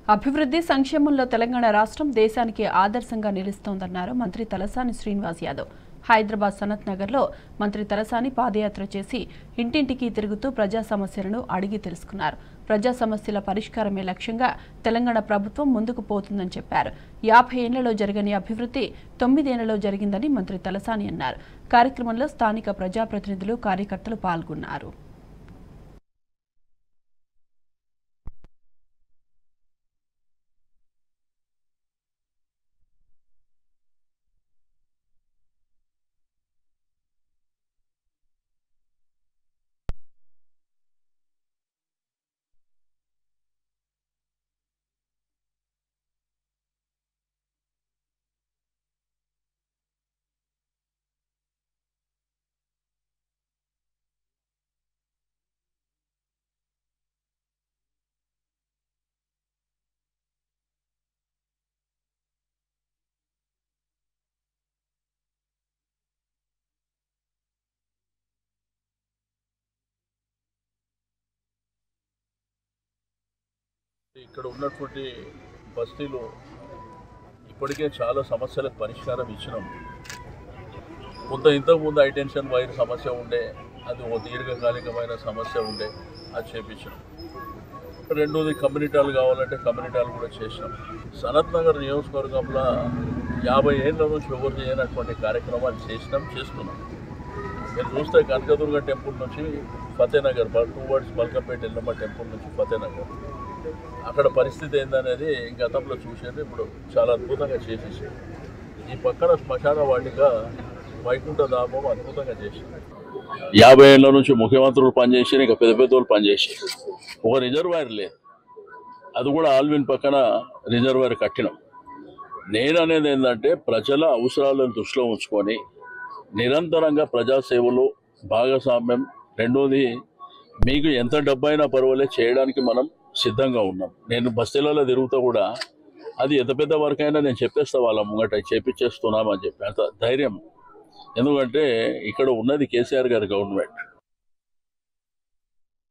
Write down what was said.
అభివృద్ధి సంక్షేమంలో తెలంగాణ రాష్ట్రం దేశానికి ఆదర్శంగా నిలుస్తోందన్నారు మంత్రి తలసాని శ్రీనివాస్ యాదవ్ హైదరాబాద్ సనత్ నగర్లో మంత్రి తలసాని పాదయాత్ర చేసి ఇంటింటికి తిరుగుతూ ప్రజా సమస్యలను అడిగి తెలుసుకున్నారు ప్రజా సమస్యల పరిష్కారమే లక్ష్యంగా తెలంగాణ ప్రభుత్వం ముందుకు పోతుందని చెప్పారు యాభై ఏళ్లలో జరగని అభివృద్ధి తొమ్మిదేళ్లలో జరిగిందని మంత్రి తలసాని అన్నారు కార్యక్రమంలో స్థానిక ప్రజాప్రతినిధులు కార్యకర్తలు పాల్గొన్నారు ఇక్కడ ఉన్నటువంటి బస్తీలు ఇప్పటికే చాలా సమస్యలకు పరిష్కారం ఇచ్చినాం కొంత ఇంతకుముందు హైటెన్షన్ వైర్ సమస్య ఉండే అది ఓ దీర్ఘకాలికమైన సమస్య ఉండే అది చేపించినాం రెండోది కమ్యూనిటాలు కావాలంటే కమ్యూనిటాలు కూడా చేసినాం సనత్ నగర్ నియోజకవర్గంలో యాభై ఏళ్ళ నుంచి ఎవరు చేయనటువంటి కార్యక్రమాలు చేసినాం చేస్తున్నాం మీరు చూస్తే కనకదుర్గ టెంపుల్ నుంచి Fatehnagar towards Malkampet Yellamma temple నుంచి ఫతేనగర్ అక్కడ పరిస్థితి ఏందనేది గతంలో చూసేది ఇప్పుడు చాలా అద్భుతంగా చేసేసి ఈ పక్కన శ్మశాన వాటిక వైకుంఠ ధామం అద్భుతంగా చేసింది యాభై ఏళ్ళ నుంచి ముఖ్యమంత్రులు పనిచేసి ఇంకా పెద్ద పెద్ద వాళ్ళు పనిచేసి ఒక రిజర్వాయర్ లేదు అది కూడా ఆల్విన్ పక్కన రిజర్వాయర్ కట్టినాం నేను అనేది ఏంటంటే ప్రజల అవసరాలను దృష్టిలో ఉంచుకొని నిరంతరంగా ప్రజాసేవలు భాగస్వామ్యం రెండోది మీకు ఎంత డబ్బైనా పర్వాలేదు చేయడానికి మనం సిద్ధంగా ఉన్నాం నేను బస్తీలలో తిరుగుతా కూడా అది ఎంత పెద్ద వర్క్ అయినా నేను చెప్పేస్తా వాళ్ళ ముంగట చేపించేస్తున్నామని చెప్పి అంత ధైర్యం ఎందుకంటే ఇక్కడ ఉన్నది కేసీఆర్ గారి గవర్నమెంట్